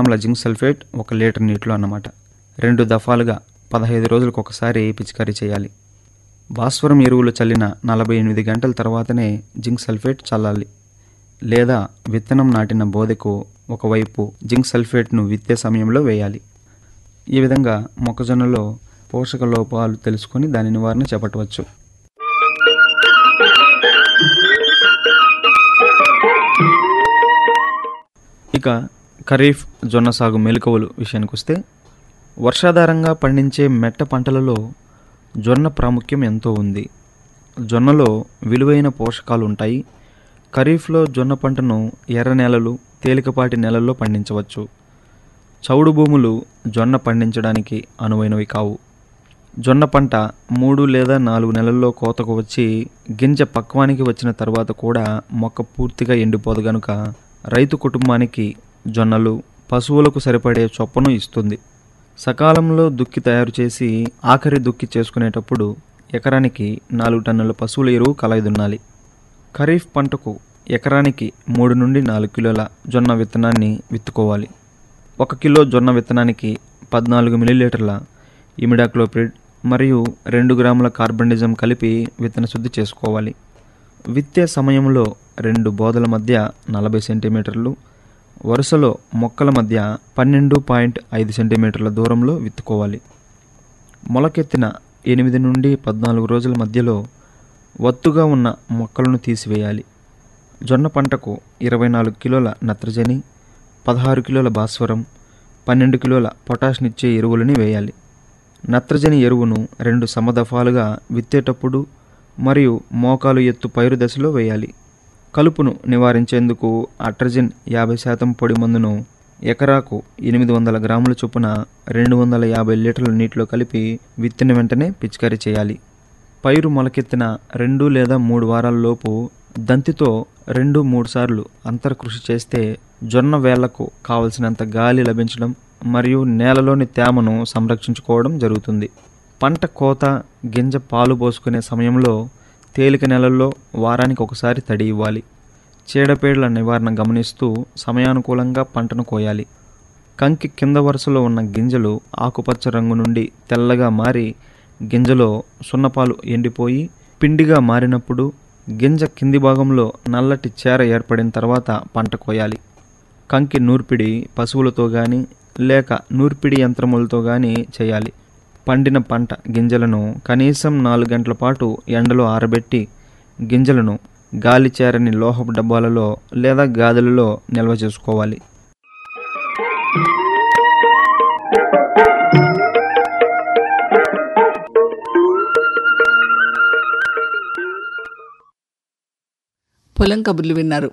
గ్రాముల zinc sulphate ఒక litre నీటిలో అన్నమాట రెండు దఫాలుగా పదహైదు రోజులకు ఒకసారి పిచికారీ చేయాలి భాస్వరం ఎరువులు చల్లిన నలభై ఎనిమిది గంటల తర్వాతనే జింక్ సల్ఫేట్ చల్లాలి లేదా విత్తనం నాటిన బోదెకు ఒకవైపు జింక్ సల్ఫేట్ను విత్తే సమయంలో వేయాలి ఈ విధంగా మొక్కజొన్నలో పోషక లోపాలు తెలుసుకొని దాని నివారణ చేపట్టవచ్చు ఇక ఖరీఫ్ జొన్న సాగు మెలకువలు విషయానికి వస్తే వర్షాధారంగా పండించే మెట్ట పంటలలో జొన్న ప్రాముఖ్యం ఎంతో ఉంది జొన్నలో విలువైన పోషకాలు ఉంటాయి ఖరీఫ్లో జొన్న పంటను ఎర్ర నేలలు తేలికపాటి నేలల్లో పండించవచ్చు చౌడు భూములు జొన్న పండించడానికి అనువైనవి కావు జొన్న పంట మూడు లేదా నాలుగు నెలల్లో కోతకు వచ్చి గింజ పక్వానికి వచ్చిన తర్వాత కూడా మొక్క పూర్తిగా ఎండిపోదు గనుక రైతు కుటుంబానికి జొన్నలు పశువులకు సరిపడే చొప్పను ఇస్తుంది సకాలంలో దుక్కి తయారు చేసి ఆఖరి దుక్కి చేసుకునేటప్పుడు ఎకరానికి నాలుగు టన్నుల పశువుల ఎరువు కలయిదున్నాలి ఖరీఫ్ పంటకు ఎకరానికి మూడు నుండి నాలుగు కిలోల జొన్న విత్తనాన్ని విత్తుకోవాలి ఒక కిలో జొన్న విత్తనానికి పద్నాలుగు మిల్లీలీటర్ల ఇమిడాక్లోప్రిడ్ మరియు రెండు గ్రాముల కార్బనిజం కలిపి విత్తన శుద్ధి చేసుకోవాలి విత్తే సమయంలో రెండు బోదల మధ్య నలభై సెంటీమీటర్లు వరుసలో మొక్కల మధ్య పన్నెండు పాయింట్ ఐదు సెంటీమీటర్ల దూరంలో విత్తుకోవాలి మొలకెత్తిన ఎనిమిది నుండి పద్నాలుగు రోజుల మధ్యలో వత్తుగా ఉన్న మొక్కలను తీసివేయాలి జొన్న పంటకు ఇరవై నాలుగు కిలోల నత్రజని పదహారు కిలోల భాస్వరం పన్నెండు కిలోల పొటాష్నిచ్చే ఎరువులని వేయాలి నత్రజని ఎరువును రెండు సమదఫాలుగా విత్తేటప్పుడు మరియు మోకాలు ఎత్తు పైరు దశలో వేయాలి కలుపును నివారించేందుకు అట్రజిన్ యాభై శాతం పొడి మందును ఎకరాకు ఎనిమిది వందల గ్రాముల చొప్పున రెండు వందల యాభై లీటర్ల నీటిలో కలిపి విత్తిన వెంటనే పిచికారీ చేయాలి పైరు మొలకెత్తిన రెండు లేదా మూడు వారాల లోపు దంతితో రెండు మూడు సార్లు అంతర కృషి చేస్తే జొన్న వేళ్లకు కావలసినంత గాలి లభించడం మరియు నేలలోని తేమను సంరక్షించుకోవడం జరుగుతుంది పంట కోత గింజ పాలు పోసుకునే సమయంలో తేలిక నెలల్లో వారానికి ఒకసారి తడి ఇవ్వాలి చీడపీడల నివారణ గమనిస్తూ సమయానుకూలంగా పంటను కోయాలి కంకి కింద వరుసలో ఉన్న గింజలు ఆకుపచ్చ రంగు నుండి తెల్లగా మారి గింజలో సున్నపాలు ఎండిపోయి పిండిగా మారినప్పుడు గింజ కింది భాగంలో నల్లటి చేర ఏర్పడిన తర్వాత పంట కోయాలి కంకి నూర్పిడి పశువులతో కానీ లేక నూర్పిడి యంత్రములతో కానీ చేయాలి పండిన పంట గింజలను కనీసం నాలుగు గంటల పాటు ఎండలో ఆరబెట్టి గింజలను గాలి చేరని లోహపు డబ్బాలలో లేదా గాదులలో నిల్వ చేసుకోవాలి పొలం కబుర్లు విన్నారు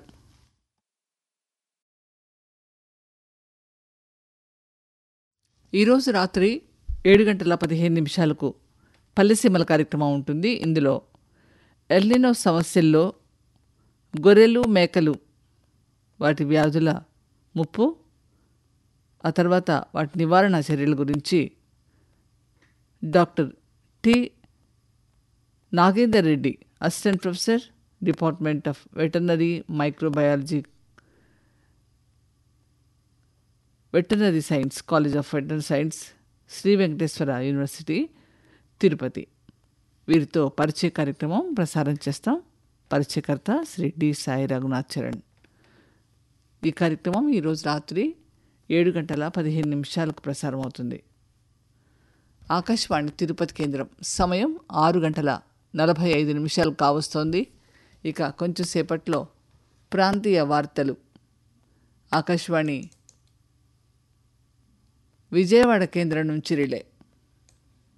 ఈరోజు రాత్రి ఏడు గంటల పదిహేను నిమిషాలకు పల్లెసీమల కార్యక్రమం ఉంటుంది ఇందులో ఎల్లినో సమస్యల్లో గొర్రెలు మేకలు వాటి వ్యాధుల ముప్పు ఆ తర్వాత వాటి నివారణ చర్యల గురించి doctor T Nagender Reddy assistant professor department of veterinary microbiology veterinary science college of veterinary science Shri Venkateswara university Tirupati వీరితో పరిచయ కార్యక్రమం ప్రసారం చేస్తాం పరిచయకర్త శ్రీ డి సాయి రఘునాథ్ చరణ్ ఈ కార్యక్రమం ఈరోజు రాత్రి ఏడు గంటల పదిహేను నిమిషాలకు ప్రసారం అవుతుంది ఆకాశవాణి తిరుపతి కేంద్రం సమయం ఆరు గంటల నలభై ఐదు నిమిషాలు కావస్తోంది ఇక కొంచెం సేపట్లో ప్రాంతీయ వార్తలు ఆకాశవాణి విజయవాడ కేంద్రం నుంచి రిలే